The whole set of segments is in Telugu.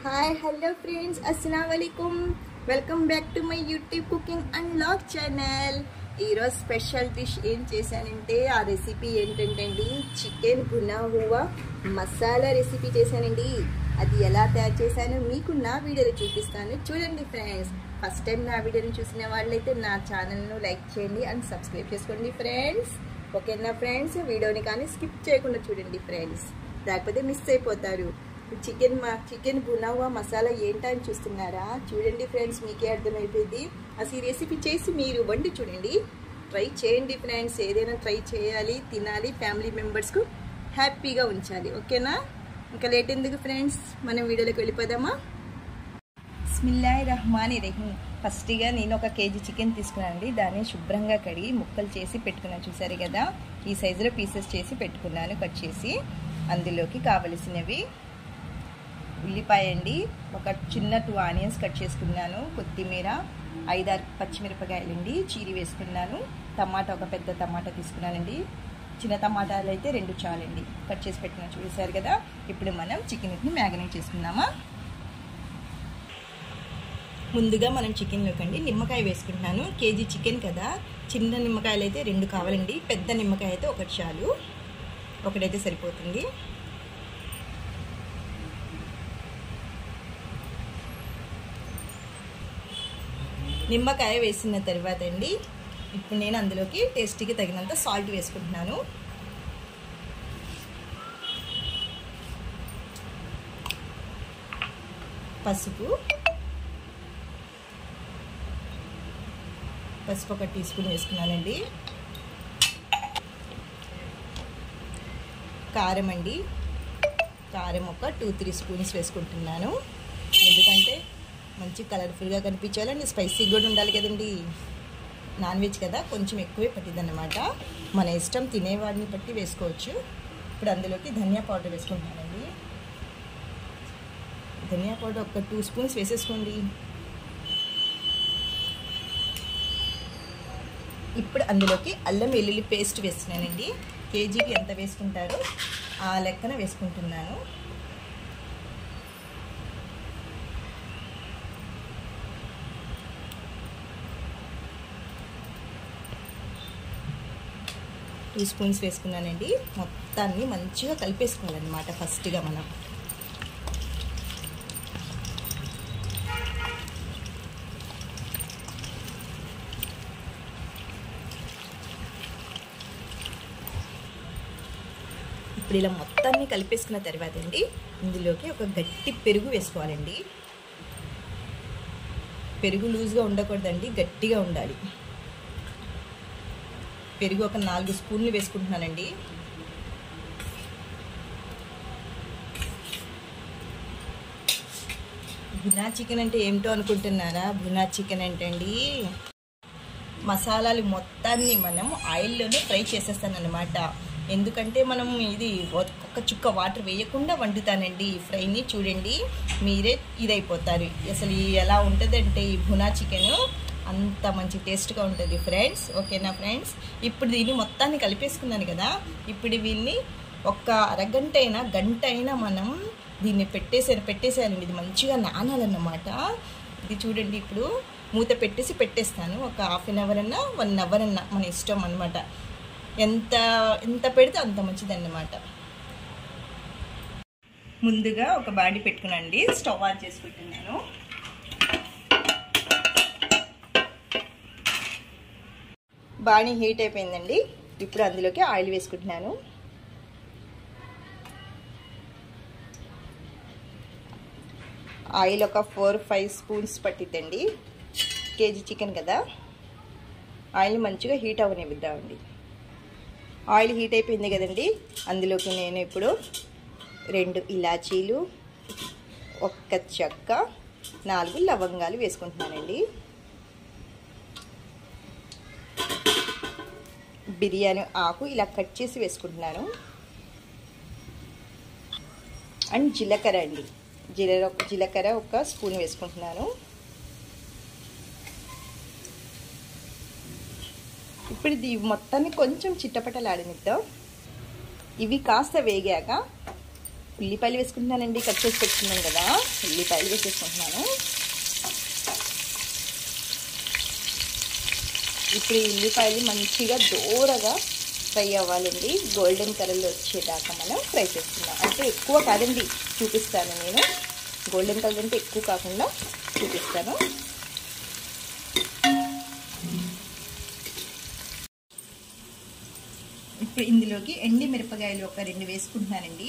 హాయ్ హలో ఫ్రెండ్స్ అస్సలం వాలేకుమ్ welcome back to my YouTube cooking and vlog channel ఈరోజు స్పెషల్ డిష్ ఏం చేశానంటే ఆ రెసిపీ ఏంటంటే అండి చికెన్ గునా హువా మసాలా రెసిపీ చేశానండి అది ఎలా తయారు చేశానో మీకు నా వీడియోలో చూపిస్తాను చూడండి ఫ్రెండ్స్ ఫస్ట్ టైం నా వీడియోని చూసిన వాళ్ళైతే నా ఛానల్ను లైక్ చేయండి అండ్ సబ్స్క్రైబ్ చేసుకోండి ఫ్రెండ్స్ ఓకేనా ఫ్రెండ్స్ వీడియోని కానీ స్కిప్ చేయకుండా చూడండి ఫ్రెండ్స్ లేకపోతే మిస్ అయిపోతారు చికెన్ మా చికెన్ గునావా మసాలా ఏంటా అని చూస్తున్నారా చూడండి ఫ్రెండ్స్ మీకే అర్థమైపోయింది అసలు ఈ రెసిపీ చేసి మీరు వండి చూడండి ట్రై చేయండి ఫ్రెండ్స్ ఏదైనా ట్రై చేయాలి తినాలి ఫ్యామిలీ మెంబర్స్కు హ్యాపీగా ఉంచాలి ఓకేనా ఇంకా లేట్ ఎందుకు ఫ్రెండ్స్ మనం వీడియోలోకి వెళ్ళిపోదామా బిస్మిల్లాహి రహమాని రహీం ఫస్ట్గా నేను ఒక కేజీ చికెన్ తీసుకున్నానండి దాన్ని శుభ్రంగా కడిగి ముక్కలు చేసి పెట్టుకున్నాను చూసారు కదా ఈ సైజులో పీసెస్ చేసి పెట్టుకున్నాను కట్ చేసి అందులోకి కావలసినవి ఉల్లిపాయ అండి ఒక చిన్న టూ ఆనియన్స్ కట్ చేసుకున్నాను కొత్తిమీర ఐదారు పచ్చిమిరపకాయలండి చీరి వేసుకున్నాను టమాటా ఒక పెద్ద టమాటా తీసుకున్నానండి చిన్న టమాటాలు అయితే రెండు చాలండి కట్ చేసి పెట్టుకున్నాను చూసారు కదా ఇప్పుడు మనం చికెన్ని మ్యారినేట్ చేసుకుందామా ముందుగా మనం చికెన్లోకి అండి నిమ్మకాయ వేసుకుంటున్నాను కేజీ చికెన్ కదా చిన్న నిమ్మకాయలు అయితే రెండు కావాలండి పెద్ద నిమ్మకాయ అయితే ఒకటి చాలు ఒకటైతే సరిపోతుంది నిమ్మకాయ వేసిన తర్వాత అండి ఇప్పుడు నేను అందులోకి టేస్టీకి తగినంత సాల్ట్ వేసుకుంటున్నాను పసుపు పసుపు ఒక టీ స్పూన్ వేసుకున్నానండి కారం అండి కారం ఒక టూ త్రీ స్పూన్స్ వేసుకుంటున్నాను ఎందుకంటే మంచి కలర్ఫుల్గా కనిపించాలండి స్పైసీ కూడా ఉండాలి కదండి నాన్ వెజ్ కదా కొంచెం ఎక్కువే పట్టింది అనమాట మన ఇష్టం తినేవాడిని బట్టి వేసుకోవచ్చు ఇప్పుడు అందులోకి ధనియా పౌడర్ వేసుకుంటున్నానండి ధనియా పౌడర్ ఒక టూ స్పూన్స్ వేసేసుకోండి ఇప్పుడు అందులోకి అల్లం వెల్లుల్లి పేస్ట్ వేస్తున్నానండి కేజీకి ఎంత వేసుకుంటారో ఆ లెక్కన వేసుకుంటున్నాను టూ స్పూన్స్ వేసుకున్నానండి మొత్తాన్ని మంచిగా కలిపేసుకోవాలన్నమాట ఫస్ట్గా మనం ఇప్పుడు ఇలా మొత్తాన్ని కలిపేసుకున్న తర్వాత అండి ఇందులోకి ఒక గట్టి పెరుగు వేసుకోవాలండి పెరుగు లూజ్గా ఉండకూడదండి గట్టిగా ఉండాలి పెరుగు ఒక నాలుగు స్పూన్లు వేసుకుంటున్నానండి భునా చికెన్ అంటే ఏమిటో అనుకుంటున్నారా భునా చికెన్ అంటే అండి మసాలాలు మొత్తాన్ని మనం ఆయిల్లోనే ఫ్రై చేసేస్తాను అనమాట ఎందుకంటే మనం ఇది ఒక్క చుక్క వాటర్ వేయకుండా వండుతానండి ఈ ఫ్రైని చూడండి మీరే ఇదైపోతారు అసలు ఎలా ఉంటుందంటే ఈ భునా చికెన్ అంత మంచి టేస్ట్గా ఉంటుంది ఫ్రెండ్స్ ఓకేనా ఫ్రెండ్స్ ఇప్పుడు దీన్ని మొత్తాన్ని కలిపేసుకున్నాను కదా ఇప్పుడు వీళ్ళని ఒక్క అరగంట అయినా గంట అయినా మనం దీన్ని పెట్టేసే పెట్టేసేయాలండి ఇది మంచిగా నానాలన్నమాట ఇది చూడండి ఇప్పుడు మూత పెట్టేసి పెట్టేస్తాను ఒక హాఫ్ అన్ అవర్ అన్నా వన్ అవర్ అన్నా మన ఇష్టం అనమాట ఎంత ఎంత పెడితే అంత మంచిదన్నమాట ముందుగా ఒక బాడీ పెట్టుకునండి స్టవ్ ఆన్ చేసుకుంటున్నాను బాడీ హీట్ అయిపోయిందండి ఇప్పుడు అందులోకి ఆయిల్ వేసుకుంటున్నాను ఆయిల్ ఒక ఫోర్ ఫైవ్ స్పూన్స్ పట్టిద్దండి కేజీ చికెన్ కదా ఆయిల్ మంచిగా హీట్ అవనివ్వద్దామండి ఆయిల్ హీట్ అయిపోయింది కదండి అందులోకి నేను ఇప్పుడు రెండు ఇలాచీలు ఒక్క చెక్క నాలుగు లవంగాలు వేసుకుంటున్నానండి బిర్యానీ ఆకు ఇలా కట్ చేసి వేసుకుంటున్నాను అండ్ జీలకర్ర అండి జీలకర్ర జీలకర్ర ఒక స్పూన్ వేసుకుంటున్నాను ఇప్పుడు ఇది మొత్తాన్ని కొంచెం చిట్టపటలాడనిద్దాం ఇవి కాస్త వేగాక ఉల్లిపాయలు వేసుకుంటున్నానండి కట్ చేసి పెట్టుకున్నాను కదా ఉల్లిపాయలు వేసేసుకుంటున్నాను ఇప్పుడు ఈ ఉల్లిపాయలు మంచిగా దూరగా ఫ్రై అవ్వాలండి గోల్డెన్ కలర్లో వచ్చేదాకా మనం ఫ్రై చేసుకుందాం అంటే ఎక్కువ కాదండి చూపిస్తాను నేను గోల్డెన్ కలర్ అంటే ఎక్కువ కాకుండా చూపిస్తాను ఇప్పుడు ఇందులోకి ఎండి మిరపకాయలు ఒక రెండు వేసుకుంటున్నానండి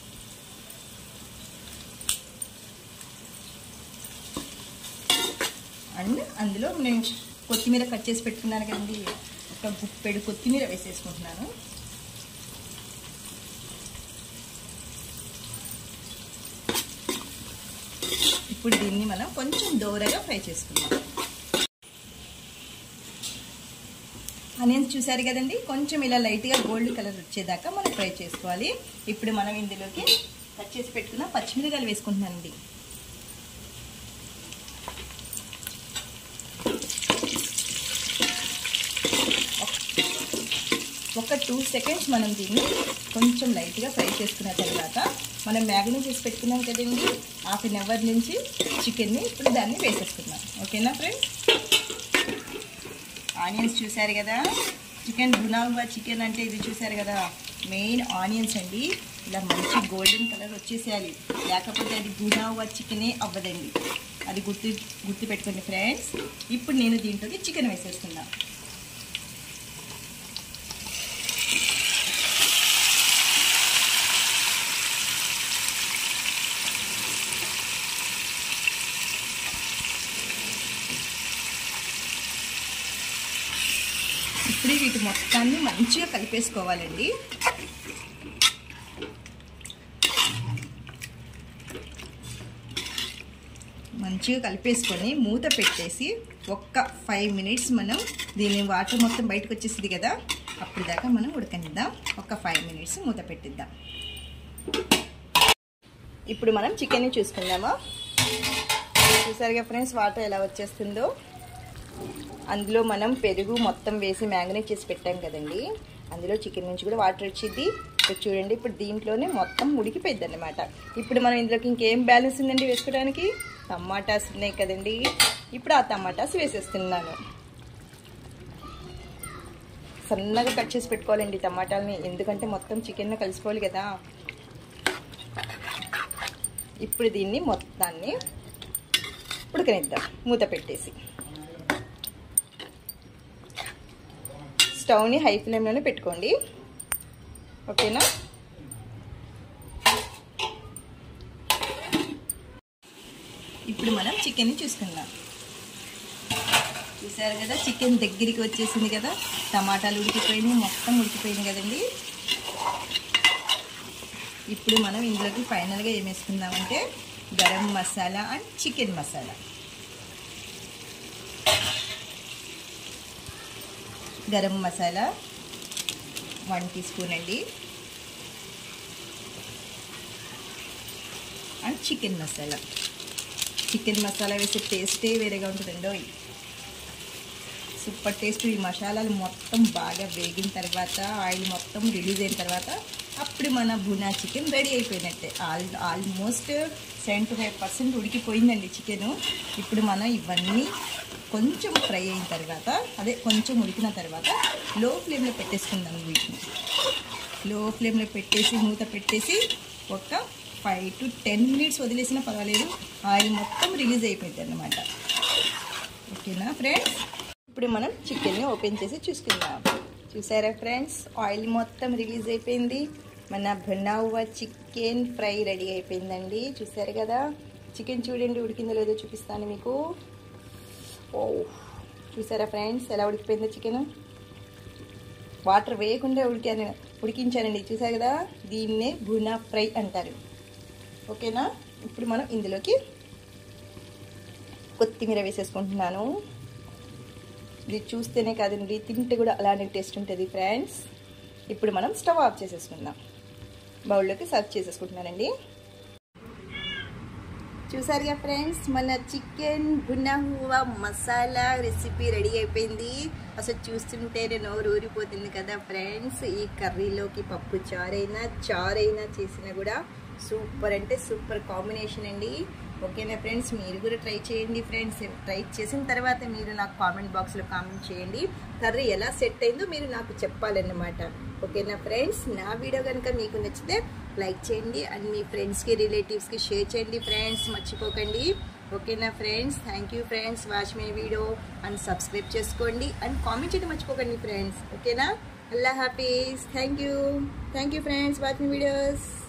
అండ్ అందులో నేను కొత్తిమీర కట్ చేసి పెట్టుకున్నాను కదండి ఒక గుప్పెడు కొత్తిమీర వేసేసుకుంటున్నాను ఇప్పుడు దీన్ని మనం కొంచెం దోరగా ఫ్రై చేసుకుందాం ఆనియన్స్ చూసారు కదండి కొంచెం ఇలా లైట్గా గోల్డ్ కలర్ వచ్చేదాకా మనం ఫ్రై చేసుకోవాలి ఇప్పుడు మనం ఇందులోకి కట్ చేసి పెట్టుకున్న పచ్చిమిరకాయలు వేసుకుంటున్నానండి ఒక టూ సెకండ్స్ మనం దీన్ని కొంచెం లైట్గా ఫ్రై చేసుకున్న తర్వాత మనం మ్యాగినేట్ చేసి పెట్టుకున్నాం కదండి హాఫ్ అన్ అవర్ నుంచి చికెన్ని ఇప్పుడు దాన్ని వేసేసుకున్నాం ఓకేనా ఫ్రెండ్స్ ఆనియన్స్ చూసారు కదా చికెన్ గునావా చికెన్ అంటే ఇది చూసారు కదా మెయిన్ ఆనియన్స్ అండి ఇలా మంచి గోల్డెన్ కలర్ వచ్చేసేయాలి లేకపోతే అది గునావా చికెనే అవ్వదండి అది గుర్తు గుర్తు పెట్టుకోండి ఫ్రెండ్స్ ఇప్పుడు నేను దీంట్లోకి చికెన్ వేసేస్తున్నా ఇప్పుడు వీటి మొత్తాన్ని మంచిగా కలిపేసుకోవాలండి మంచిగా కలిపేసుకొని మూత పెట్టేసి ఒక్క ఫైవ్ మినిట్స్ మనం దీని వాటర్ మొత్తం బయటకు వచ్చేసింది కదా అప్పుడు దాకా మనం ఉడకనిద్దాం ఒక ఫైవ్ మినిట్స్ మూత పెట్టిద్దాం ఇప్పుడు మనం చికెన్ని చూసుకుందామా చూసారుగా ఫ్రెండ్స్ వాటర్ ఎలా వచ్చేస్తుందో అందులో మనం పెరుగు మొత్తం వేసి మ్యాంగనేట్ చేసి పెట్టాం కదండి అందులో చికెన్ నుంచి కూడా వాటర్ వచ్చింది ఇప్పుడు చూడండి ఇప్పుడు దీంట్లోనే మొత్తం ఉడికిపోయింది అనమాట ఇప్పుడు మనం ఇందులోకి ఇంకేం బ్యాలెన్స్ ఉందండి వేసుకోవడానికి టమాటాస్ ఉన్నాయి కదండి ఇప్పుడు ఆ టమాటాస్ వేసేస్తున్నాను సన్నగా కట్ చేసి పెట్టుకోవాలండి టమాటాలని ఎందుకంటే మొత్తం చికెన్ కలిసిపోవాలి కదా ఇప్పుడు దీన్ని మొత్తాన్ని ఉడకనిద్దాం మూత పెట్టేసి స్టవ్ని హై ఫ్లేమ్లోనే పెట్టుకోండి ఓకేనా ఇప్పుడు మనం చికెన్ని చూసుకుందాం చూసారు కదా చికెన్ దగ్గరికి వచ్చేసింది కదా టమాటాలు ఉడికిపోయినాయి మొత్తం ఉడికిపోయింది కదండి ఇప్పుడు మనం ఇందులోకి ఫైనల్గా ఏం వేసుకుందామంటే garam masala and chicken masala garam masala one teaspoon అండి and chicken masala chicken masala వేసే టేస్టే వేరేగా ఉంటుందండో సూపర్ టేస్ట్ ఈ మసాలాలు మొత్తం బాగా వేగిన తర్వాత ఆయిల్ మొత్తం రిలీజ్ అయిన తర్వాత అప్పుడు మన బునా చికెన్ రెడీ అయిపోయినట్టే all almost seventy five percent ఉడికిపోయిందండి చికెను ఇప్పుడు మనం ఇవన్నీ కొంచెం ఫ్రై అయిన తర్వాత అదే కొంచెం ఉడికిన తర్వాత లో ఫ్లేమ్లో పెట్టేసుకుందాం వీటిని లో ఫ్లేమ్లో పెట్టేసి మూత పెట్టేసి ఒక ఫైవ్ టు టెన్ మినిట్స్ వదిలేసినా పర్వాలేదు ఆయిల్ మొత్తం రిలీజ్ అయిపోయింది అన్నమాట ఓకేనా ఫ్రెండ్స్ ఇప్పుడు మనం చికెన్ని ఓపెన్ చేసి చూసుకుందాం చూసారా ఫ్రెండ్స్ ఆయిల్ మొత్తం రిలీజ్ అయిపోయింది మన బనావా చికెన్ ఫ్రై రెడీ అయిపోయిందండి చూసారు కదా చికెన్ చూడండి ఉడికిందో లేదో చూపిస్తాను మీకు ఓ చూసారా ఫ్రెండ్స్ ఎలా ఉడికిపోయిందో చికెన్ వాటర్ వేయకుండా ఉడికాను ఉడికించానండి చూసారు కదా దీన్నే భునా ఫ్రై అంటారు ఓకేనా ఇప్పుడు మనం ఇందులోకి కొత్తిమీర వేసేసుకుంటున్నాను ఇది చూస్తేనే కాదండి తింటే కూడా అలానే టేస్ట్ ఉంటుంది ఫ్రెండ్స్ ఇప్పుడు మనం స్టవ్ ఆఫ్ చేసేసుకుందాం బౌల్లోకి సర్వ్ చేసేసుకుంటున్నానండి చూసారుగా ఫ్రెండ్స్ మన చికెన్ హువా మసాలా రెసిపీ రెడీ అయిపోయింది అసలు చూస్తుంటేనే నోరు ఊరిపోతుంది కదా ఫ్రెండ్స్ ఈ కర్రీలోకి పప్పు చారైనా చారైనా చేసినా కూడా సూపర్ అంటే సూపర్ కాంబినేషన్ అండి ఓకేనా ఫ్రెండ్స్ మీరు కూడా ట్రై చేయండి ఫ్రెండ్స్ ట్రై చేసిన తర్వాత మీరు నాకు కామెంట్ బాక్స్లో కామెంట్ చేయండి కర్రీ ఎలా సెట్ అయిందో మీరు నాకు చెప్పాలన్నమాట ఓకేనా ఫ్రెండ్స్ నా వీడియో కనుక మీకు నచ్చితే లైక్ చేయండి అండ్ మీ ఫ్రెండ్స్కి రిలేటివ్స్కి షేర్ చేయండి ఫ్రెండ్స్ మర్చిపోకండి ఓకేనా friends thank you friends watch my video and subscribe చేసుకోండి అండ్ కామెంట్ చేయడం మర్చిపోకండి ఫ్రెండ్స్ ఓకేనా అల్లా హ్యాపీస్ thank you thank you friends watch my videos